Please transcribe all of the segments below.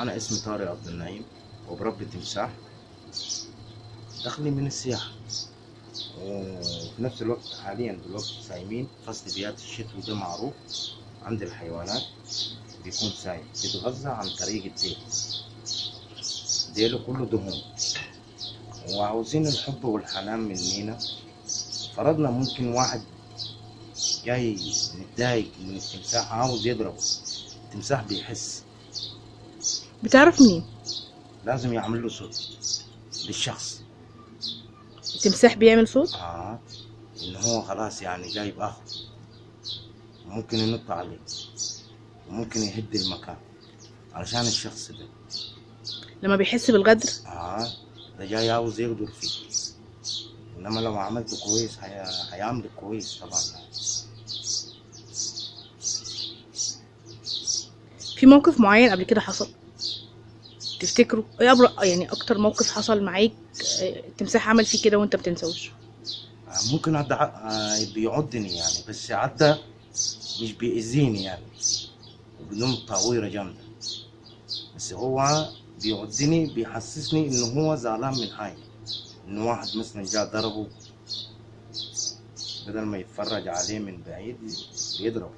انا اسمي طارق عبد النعيم وبربي تمساح دخلي من السياحة وفي نفس الوقت حاليا دلوقتي صايمين فصل بيات الشتوي ده معروف عند الحيوانات بيكون صايم بيتغذى عن طريق الديل ديله كله دهون وعاوزين الحب والحنان مننا فرضنا ممكن واحد جاي متضايق من التمساح عاوز يضربه التمساح بيحس بتعرف منين لازم يعمل له صوت للشخص التمساح بيعمل صوت اه ان هو خلاص يعني جاي باخذ ممكن ينط عليه وممكن يهد المكان علشان الشخص ده لما بيحس بالغدر اه ده جاي عاوز يغدر فيك انما لو عملته كويس هي... هيعملك كويس طبعا في موقف معين قبل كده حصل تفتكروا ايه أبر... يعني اكتر موقف حصل معاك آه، التمساح عمل فيه كده وانت بتنسوش آه، ممكن عدى آه بيعضني يعني بس عدى مش بيأذيني يعني وبدون تعويرة جامدة بس هو بيعضني بيحسسني انه هو زعلان من حاجة انه واحد مثلا جاء ضربه بدل ما يتفرج عليه من بعيد بيضربه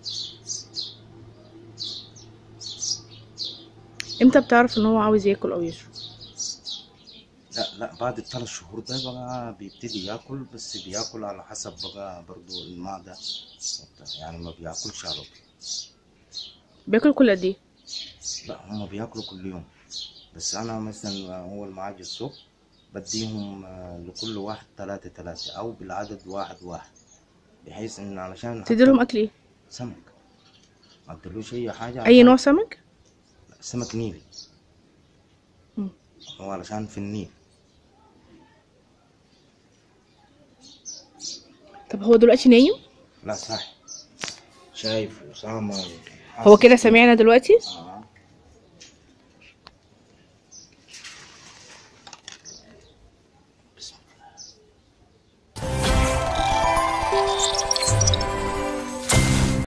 امتى بتعرف ان هو عاوز ياكل او يشرب لا لا بعد الثلاث شهور ده بقى بيبتدي ياكل بس بياكل على حسب بقى برضو المعدة يعني ما بياكلش على طول بياكل كل قد ايه لا هما بياكلوا كل يوم بس انا مثلا هو المعاج الصبح بديهم آه، لكل واحد ثلاثة ثلاثة او بالعدد واحد واحد بحيث ان علشان حتى تديلهم اكل ايه سمك ما ادلوش اي حاجة اي عشان- نوع سمك لا، سمك نيلي مم. هو علشان في النيل طب هو دلوقتي نايم لا صح شايف أسامة هو كده سامعنا دلوقتي آه.